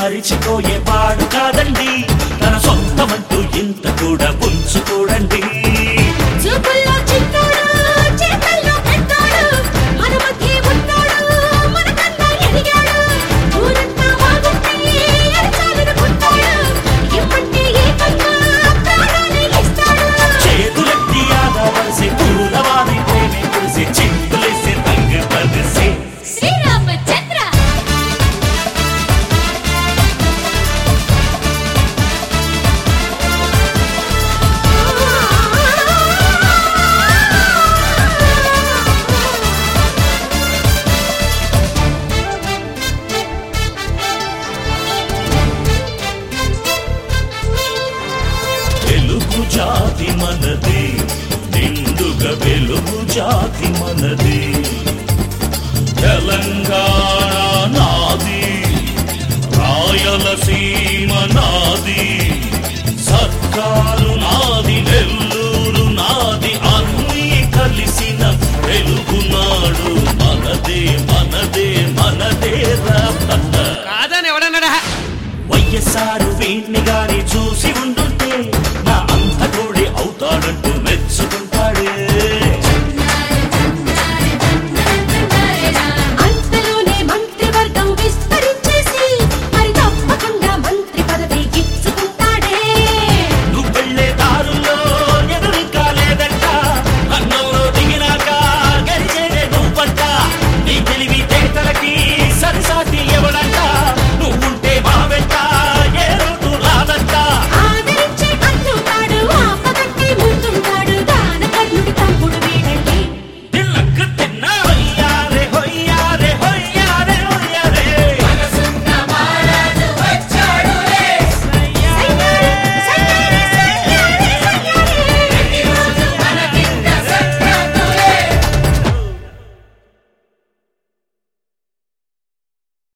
మరిచిపోయేవాడు కాదండి తన సొంతమంటూ ఇంత కూడా ఉంచుకోడండి చూపుల్లో చిన్నోడు చేతల్లో పెద్దోడు మన మధ్య ఉన్నాడు మనకన్నా ఎదిగాడు ఊరంతా వాగుంటే ఎరచాలనుకుంటాడు ఇప్పటి ఏకంగా ప్రాణాలే ఇస్తాడు చేతులెత్తి ఆదవలసి పూలవారి ప్రేమే కురిసి చింతులేసి రంగు పదిసి శ్రీరామచంద్ర వెలుగు జాతి మనది నిండుగా వెలుగు జాతి మనది తెలంగాణ నాది రాయలసీమ నాది సర్కారు నాది నెల్లూరు నాది అన్నీ కలిసిన వెలుగునాడు మనదే మనదే మనదే రా కాదని ఎవడన్నాడా వైఎస్ఆర్ వీణ్ణి గాని చూసి